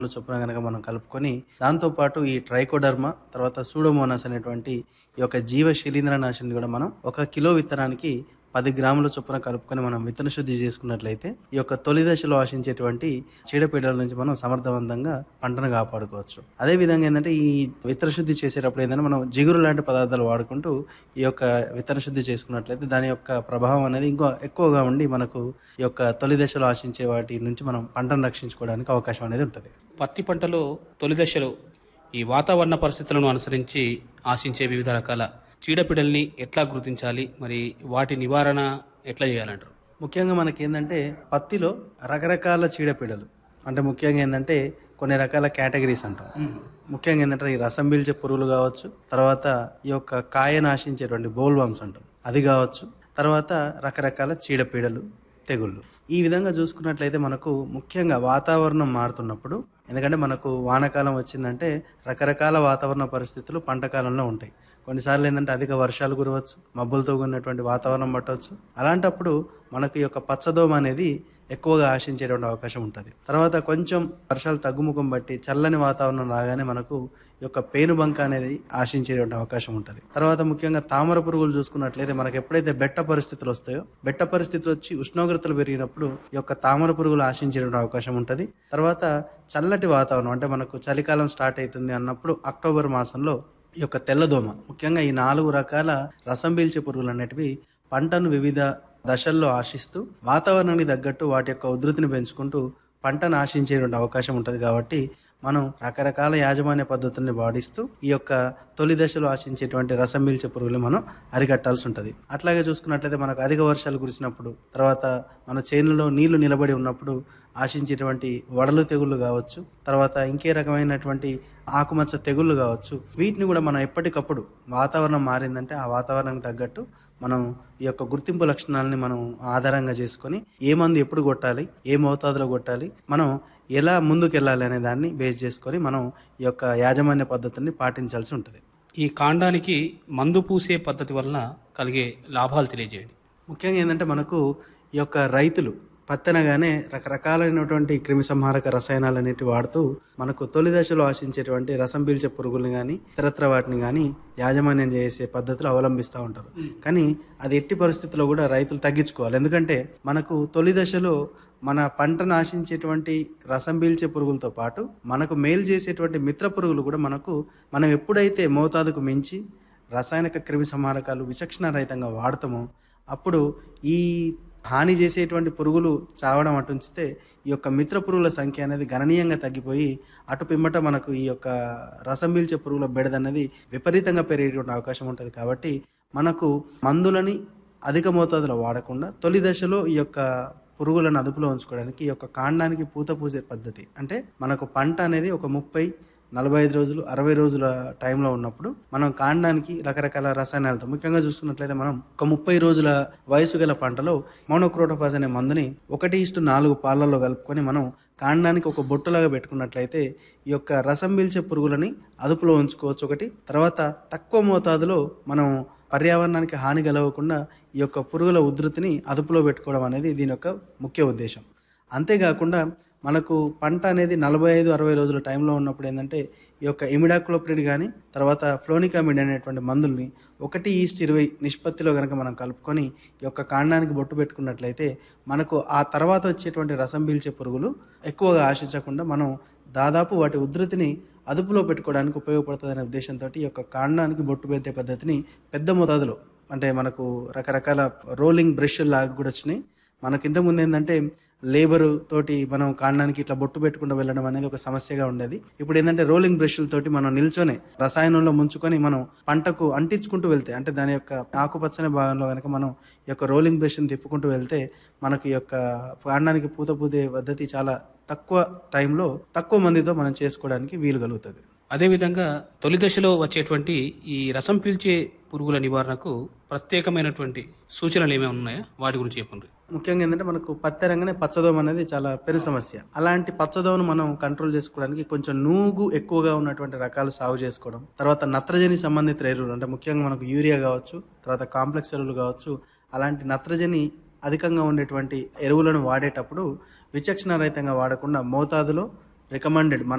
చొప్పున కనుక మనం కలుపుకొని దాంతోపాటు ఈ ట్రైకోడర్మా తర్వాత సూడోమోనాస్ అనేటువంటి ఈ యొక్క జీవ శిలీంద్రనాశిని కూడా మనం ఒక కిలో విత్తనానికి పది గ్రాముల చొప్పున కలుపుకొని మనం విత్తన శుద్ధి చేసుకున్నట్లయితే ఈ యొక్క తొలి దశలో ఆశించేటువంటి చీడపీడల నుంచి మనం సమర్థవంతంగా పంటను కాపాడుకోవచ్చు అదే విధంగా ఏంటంటే ఈ విత్తన శుద్ధి చేసేటప్పుడు ఏంటంటే మనం జిగురు లాంటి పదార్థాలు వాడుకుంటూ ఈ యొక్క విత్తన శుద్ధి చేసుకున్నట్లయితే దాని యొక్క ప్రభావం అనేది ఇంకో ఎక్కువగా ఉండి మనకు ఈ యొక్క తొలి దశలో ఆశించే వాటి నుంచి మనం పంటను రక్షించుకోవడానికి అవకాశం అనేది ఉంటుంది పత్తి పంటలో తొలి దశలో ఈ వాతావరణ పరిస్థితులను అనుసరించి ఆశించే వివిధ రకాల చీడపీడల్ని ఎట్లా గుర్తించాలి మరి వాటి నివారణ ఎట్లా చేయాలంటారు ముఖ్యంగా మనకి ఏంటంటే పత్తిలో రకరకాల చీడపీడలు అంటే ముఖ్యంగా ఏంటంటే కొన్ని రకాల కేటగిరీస్ అంటాం ముఖ్యంగా ఏంటంటే ఈ రసం పీల్చే పురుగులు కావచ్చు తర్వాత ఈ యొక్క కాయ నాశించేటువంటి బోల్వామ్స్ అంటాం అది కావచ్చు తర్వాత రకరకాల చీడపీడలు తెగుళ్ళు ఈ విధంగా చూసుకున్నట్లయితే మనకు ముఖ్యంగా వాతావరణం మారుతున్నప్పుడు ఎందుకంటే మనకు వానాకాలం వచ్చిందంటే రకరకాల వాతావరణ పరిస్థితులు పంట కాలంలో ఉంటాయి కొన్నిసార్లు ఏంటంటే అధిక వర్షాలు కురవచ్చు మబ్బులతో ఉన్నటువంటి వాతావరణం పట్టవచ్చు అలాంటప్పుడు మనకు ఈ యొక్క పచ్చదోమ అనేది ఎక్కువగా ఆశించేటువంటి అవకాశం ఉంటుంది తర్వాత కొంచెం వర్షాలు తగ్గుముఖం బట్టి చల్లని వాతావరణం రాగానే మనకు ఈ యొక్క పేనుబంక అనేది ఆశించేటువంటి అవకాశం ఉంటుంది తర్వాత ముఖ్యంగా తామర పురుగులు చూసుకున్నట్లయితే మనకు ఎప్పుడైతే బెట్ట పరిస్థితులు వస్తాయో బెట్ట పరిస్థితులు వచ్చి ఉష్ణోగ్రతలు పెరిగినప్పుడు ఈ యొక్క తామర పురుగులు ఆశించేటువంటి అవకాశం ఉంటుంది తర్వాత చల్లటి వాతావరణం అంటే మనకు చలికాలం స్టార్ట్ అవుతుంది అన్నప్పుడు అక్టోబర్ మాసంలో ఈ యొక్క తెల్లదోమ ముఖ్యంగా ఈ నాలుగు రకాల రసం పీల్చే పురుగులు అనేటివి పంటను వివిధ దశల్లో ఆశిస్తూ వాతావరణానికి తగ్గట్టు వాటి యొక్క ఉధృతిని పెంచుకుంటూ పంటను ఆశించేటువంటి అవకాశం ఉంటుంది కాబట్టి మనం రకరకాల యాజమాన్య పద్ధతుల్ని పాటిస్తూ ఈ యొక్క తొలి దశలో ఆశించేటువంటి రసం పీల్చే పురుగులు మనం అరికట్టాల్సి ఉంటుంది అట్లాగే చూసుకున్నట్లయితే మనకు అధిక వర్షాలు కురిసినప్పుడు తర్వాత మన చేనులో నీళ్లు నిలబడి ఉన్నప్పుడు ఆశించేటువంటి వడలు తెగుళ్ళు కావచ్చు తర్వాత ఇంకే రకమైనటువంటి ఆకుమచ్చ తెగుళ్ళు కావచ్చు వీటిని కూడా మనం ఎప్పటికప్పుడు వాతావరణం మారిందంటే ఆ వాతావరణానికి తగ్గట్టు మనం ఈ యొక్క గుర్తింపు లక్షణాలని మనం ఆధారంగా చేసుకొని ఏ మందు ఎప్పుడు కొట్టాలి ఏ మోతాదులో కొట్టాలి మనం ఎలా ముందుకు వెళ్ళాలి అనే దాన్ని బేస్ చేసుకొని మనం ఈ యొక్క యాజమాన్య పద్ధతిని పాటించాల్సి ఉంటుంది ఈ కాండానికి మందు పూసే పద్ధతి వలన కలిగే లాభాలు తెలియజేయండి ముఖ్యంగా ఏంటంటే మనకు ఈ యొక్క రైతులు పత్తనగానే రకరకాలైనటువంటి క్రిమి సంహారక రసాయనాలు అనేటివి వాడుతూ మనకు తొలి దశలో ఆశించేటువంటి రసం పీల్చే పురుగుల్ని కానీ ఇతరత్ర వాటిని కానీ యాజమాన్యం చేసే పద్ధతులు అవలంబిస్తూ ఉంటారు కానీ అది ఎట్టి పరిస్థితుల్లో కూడా రైతులు తగ్గించుకోవాలి ఎందుకంటే మనకు తొలి దశలో మన పంటను ఆశించేటువంటి రసం పీల్చే పురుగులతో పాటు మనకు మేలు చేసేటువంటి మిత్ర పురుగులు కూడా మనకు మనం ఎప్పుడైతే మోతాదుకు మించి రసాయనిక క్రిమి సంహారకాలు విచక్షణ రహితంగా వాడతామో అప్పుడు ఈ హాని చేసేటువంటి పురుగులు చావడం అటు ఉంచితే ఈ యొక్క మిత్ర పురుగుల సంఖ్య అనేది గణనీయంగా తగ్గిపోయి అటు పిమ్మట మనకు ఈ యొక్క రసం పీల్చే పురుగుల బెడద అనేది విపరీతంగా పెరిగేటువంటి అవకాశం ఉంటుంది కాబట్టి మనకు మందులని అధిక మోతాదులో వాడకుండా తొలి దశలో ఈ యొక్క పురుగులను అదుపులో ఉంచుకోవడానికి ఈ యొక్క కాండానికి పూత పూసే పద్ధతి అంటే మనకు పంట అనేది ఒక ముప్పై నలభై ఐదు రోజులు అరవై రోజుల టైంలో ఉన్నప్పుడు మనం కాండానికి రకరకాల రసాయనాలతో ముఖ్యంగా చూసుకున్నట్లయితే మనం ఒక ముప్పై రోజుల వయసు గల పంటలో మోనోక్రోటోఫాస్ అనే మందుని ఒకటి ఇష్టు నాలుగు పాలల్లో కలుపుకొని మనం కాండానికి ఒక బొట్టులాగా పెట్టుకున్నట్లయితే ఈ యొక్క రసం పీల్చే పురుగులని అదుపులో ఉంచుకోవచ్చు ఒకటి తర్వాత తక్కువ మోతాదులో మనం పర్యావరణానికి హాని కలగకుండా ఈ యొక్క పురుగుల ఉధృతిని అదుపులో పెట్టుకోవడం అనేది దీని యొక్క ముఖ్య ఉద్దేశం అంతేకాకుండా మనకు పంట అనేది నలభై ఐదు అరవై రోజుల టైంలో ఉన్నప్పుడు ఏంటంటే ఈ యొక్క ఇమిడాక్లోప్రిడ్ కానీ తర్వాత ఫ్లోనికామిడ్ అనేటువంటి మందుల్ని ఒకటి ఈస్ట్ ఇరవై నిష్పత్తిలో కనుక మనం కలుపుకొని ఈ యొక్క కాండానికి బొట్టు పెట్టుకున్నట్లయితే మనకు ఆ తర్వాత వచ్చేటువంటి రసం పీల్చే పురుగులు ఎక్కువగా ఆశించకుండా మనం దాదాపు వాటి ఉధృతిని అదుపులో పెట్టుకోవడానికి ఉపయోగపడుతుంది అనే ఉద్దేశంతో ఈ యొక్క కాండానికి బొట్టు పెట్టే పద్ధతిని పెద్ద మోతాదులో అంటే మనకు రకరకాల రోలింగ్ బ్రష్ లాగా కూడా వచ్చినాయి మనకి ఇంతకుముందు ఏంటంటే లేబరు తోటి మనం కాండానికి ఇట్లా బొట్టు పెట్టుకుంటూ వెళ్ళడం అనేది ఒక సమస్యగా ఉండేది ఇప్పుడు ఏంటంటే రోలింగ్ బ్రష్ల తోటి మనం నిల్చొని రసాయనంలో ముంచుకొని మనం పంటకు అంటించుకుంటూ వెళ్తే అంటే దాని యొక్క ఆకుపచ్చని భాగంలో కనుక మనం ఈ యొక్క రోలింగ్ బ్రష్ని తిప్పుకుంటూ వెళ్తే మనకి ఈ యొక్క కాండానికి పూత పూదే పద్ధతి చాలా తక్కువ టైంలో తక్కువ మందితో మనం చేసుకోవడానికి వీలు కలుగుతుంది అదేవిధంగా తొలి దశలో వచ్చేటువంటి ఈ రసం పీల్చే పురుగుల నివారణకు ప్రత్యేకమైనటువంటి సూచనలు ఏమైనా ఉన్నాయా వాటి గురించి చెప్పండి ముఖ్యంగా ఏంటంటే మనకు పత్తి రంగనే పచ్చదోమ అనేది చాలా పెను సమస్య అలాంటి పచ్చదోమను మనం కంట్రోల్ చేసుకోవడానికి కొంచెం నూగు ఎక్కువగా ఉన్నటువంటి రకాలు సాగు చేసుకోవడం తర్వాత నత్రజని సంబంధిత ఎరువులు అంటే ముఖ్యంగా మనకు యూరియా కావచ్చు తర్వాత కాంప్లెక్స్ ఎరువులు కావచ్చు అలాంటి నత్రజని అధికంగా ఉండేటువంటి ఎరువులను వాడేటప్పుడు విచక్షణ రహితంగా వాడకుండా మోతాదులో రికమెండెడ్ మన